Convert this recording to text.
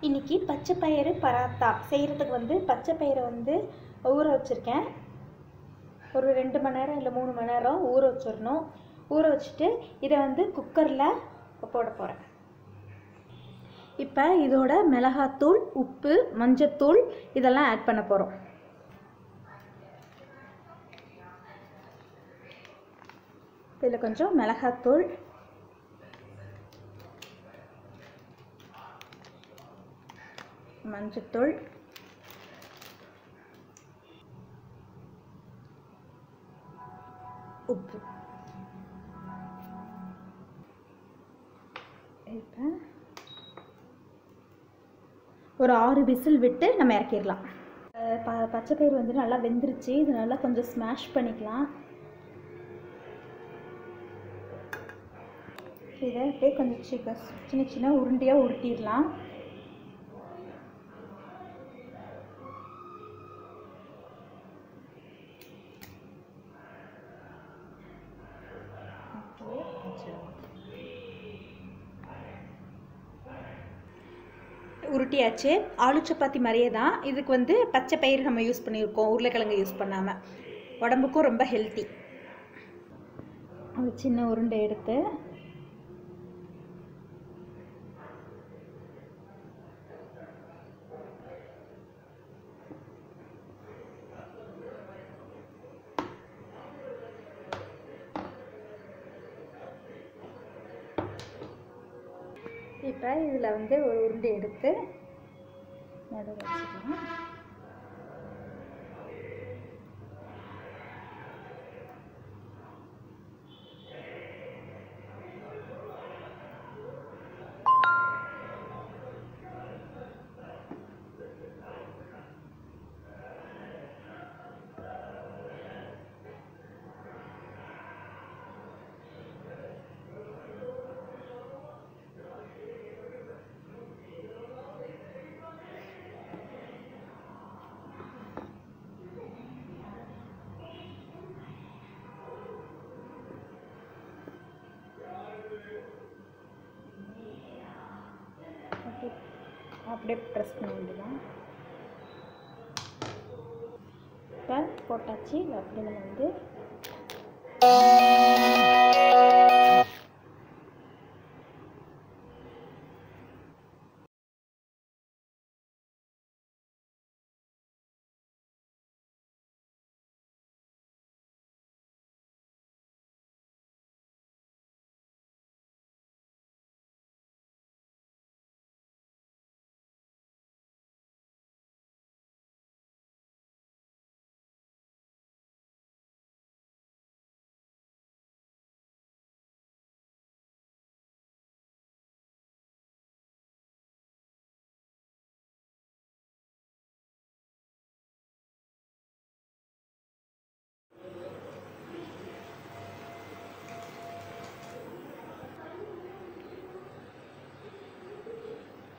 இன்றைக்கி பச்சை பயிறு பராத்தா செய்கிறதுக்கு வந்து பச்சை பயிரை வந்து ஊற வச்சுருக்கேன் ஒரு ரெண்டு மணி நேரம் இல்லை மூணு மணி நேரம் ஊற வச்சிடணும் ஊற வச்சுட்டு இதை வந்து குக்கரில் போட போகிறேன் இப்போ இதோட மிளகாத்தூள் உப்பு மஞ்சத்தூள் இதெல்லாம் ஆட் பண்ண போகிறோம் இதில் கொஞ்சம் மிளகாத்தூள் மஞ்சத்தூள் உப்பு இப்போ ஒரு ஆறு விசில் விட்டு நம்ம இறக்கிடலாம் அஹ் ப பச்சை பயிர் வந்து நல்லா வெந்துருச்சு இது நல்லா கொஞ்சம் ஸ்மாஷ் பண்ணிக்கலாம் இதை அப்படியே கொஞ்சம் சிக்க சின்ன சின்ன உருண்டையாக உருட்டிடலாம் உருட்டியாச்சு ஆலு சப்பாத்தி மாதிரியே தான் இதுக்கு வந்து பச்சை பயிர் நம்ம யூஸ் பண்ணியிருக்கோம் உருளைக்கிழங்கு யூஸ் பண்ணாமல் உடம்புக்கும் ரொம்ப ஹெல்த்தி ஒரு சின்ன உருண்டை எடுத்து இப்போ இதில் வந்து ஒரு உருண்டை எடுத்து நடுவில் வச்சுக்கலாம் அப்படியே அப்படியே ப்ரெஸ் பண்ண வேண்டியதான் இப்போ போட்டாச்சு இது அப்படியே நம்ம வந்து